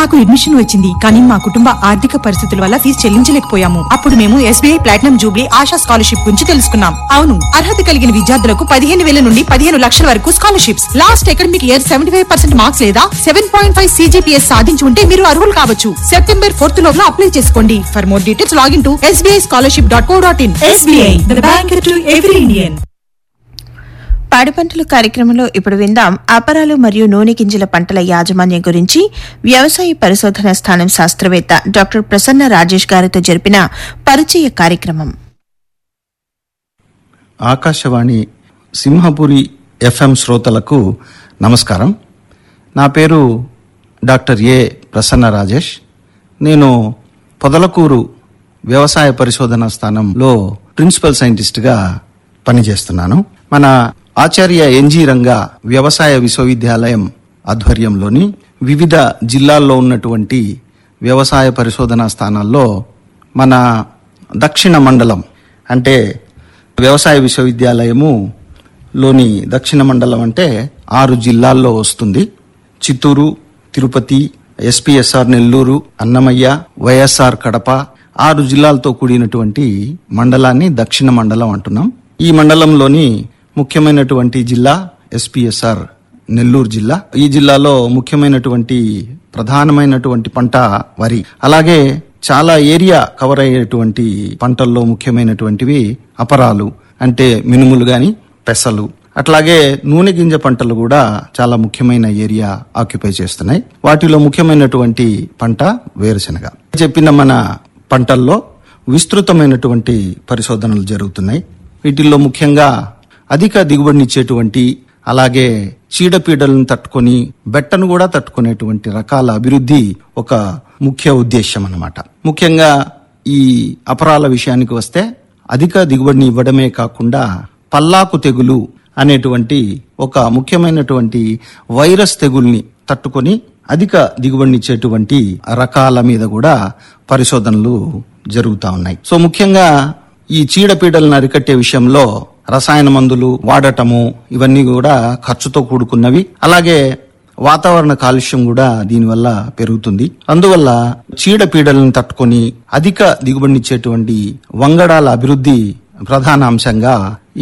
నాకు అడ్మిషన్ వచ్చింది కానీ మా కుటుంబ ఆర్థిక పరిస్థితుల వల్ల ఫీజు చెల్లించలేకపోయాము అప్పుడు మేము SBI platinum jubilee Asha scholarship గురించి తెలుసుకున్నాం అవును అర్హత కలిగిన విద్యార్థులకు పదిహేను వేల నుండి పదిహేను లక్షల వరకు scholarships last academic year seventy five percent marks లేదా సెవెన్ పాయింట్ ఫైవ్ సీజీపీఎస్ సాధించి ఉంటే మీరు అర్హులు కావచ్చు సెప్టెంబర్ ఫోర్త్ లోపల అప్లై చేసుకోండి for more details login to SBI scholarship dot co dot in SBI the bank to every Indian పాడి పంటల కార్యక్రమంలో ఇప్పుడు విందాం అపరాలు మరియు నూనె గింజల పంటల యాజమాన్యం గురించి వ్యవసాయ పరిశోధన స్థానం శాస్త్రవేత్త డాక్టర్ ప్రసన్న రాజేష్ గారితో జరిపిన పరిచయ కార్యక్రమం ఆకాశవాణి సింహపురి ఎఫ్ఎం శ్రోతలకు నమస్కారం నా పేరు డాక్టర్ ఏ ప్రసన్న రాజేష్ నేను పొదలకూరు వ్యవసాయ పరిశోధన స్థానంలో ప్రిన్సిపల్ సైంటిస్ట్గా పనిచేస్తున్నాను మన ఆచార్య ఎన్జి రంగా వ్యవసాయ విశ్వవిద్యాలయం ఆధ్వర్యంలోని వివిధ జిల్లాల్లో ఉన్నటువంటి వ్యవసాయ పరిశోధనా స్థానాల్లో మన దక్షిణ మండలం అంటే వ్యవసాయ విశ్వవిద్యాలయము లోని దక్షిణ మండలం అంటే ఆరు జిల్లాల్లో వస్తుంది చిత్తూరు తిరుపతి ఎస్పీఎస్ఆర్ నెల్లూరు అన్నమయ్య వైఎస్ఆర్ కడప ఆరు జిల్లాలతో కూడినటువంటి మండలాన్ని దక్షిణ మండలం అంటున్నాం ఈ మండలంలోని ముఖ్యమైనటువంటి జిల్లా ఎస్పీఎస్ఆర్ నెల్లూరు జిల్లా ఈ జిల్లాలో ముఖ్యమైనటువంటి ప్రధానమైనటువంటి పంట వరి అలాగే చాలా ఏరియా కవర్ అయ్యేటువంటి పంటల్లో ముఖ్యమైనటువంటివి అపరాలు అంటే మినుములు గాని పెసలు అట్లాగే నూనె గింజ పంటలు కూడా చాలా ముఖ్యమైన ఏరియా ఆక్యుపై చేస్తున్నాయి వాటిలో ముఖ్యమైనటువంటి పంట వేరుశెనగ చెప్పిన మన పంటల్లో విస్తృతమైనటువంటి పరిశోధనలు జరుగుతున్నాయి వీటిల్లో ముఖ్యంగా అధిక దిగుబడినిచ్చేటువంటి అలాగే చీడపీడలను తట్టుకొని బెట్టను కూడా తట్టుకునేటువంటి రకాల అభివృద్ధి ఒక ముఖ్య ఉద్దేశం అన్నమాట ముఖ్యంగా ఈ అపరాల విషయానికి వస్తే అధిక దిగుబడిని ఇవ్వడమే కాకుండా పల్లాకు తెగులు అనేటువంటి ఒక ముఖ్యమైనటువంటి వైరస్ తెగుల్ని తట్టుకొని అధిక దిగుబడినిచ్చేటువంటి రకాల మీద కూడా పరిశోధనలు జరుగుతా ఉన్నాయి సో ముఖ్యంగా ఈ చీడపీడలను అరికట్టే విషయంలో రసాయన మందులు వాడటము ఇవన్నీ కూడా ఖర్చుతో కూడుకున్నవి అలాగే వాతావరణ కాలుష్యం కూడా దీనివల్ల పెరుగుతుంది అందువల్ల చీడపీడలను తట్టుకొని అధిక దిగుబడినిచ్చేటువంటి వంగడాల అభివృద్ధి ప్రధాన అంశంగా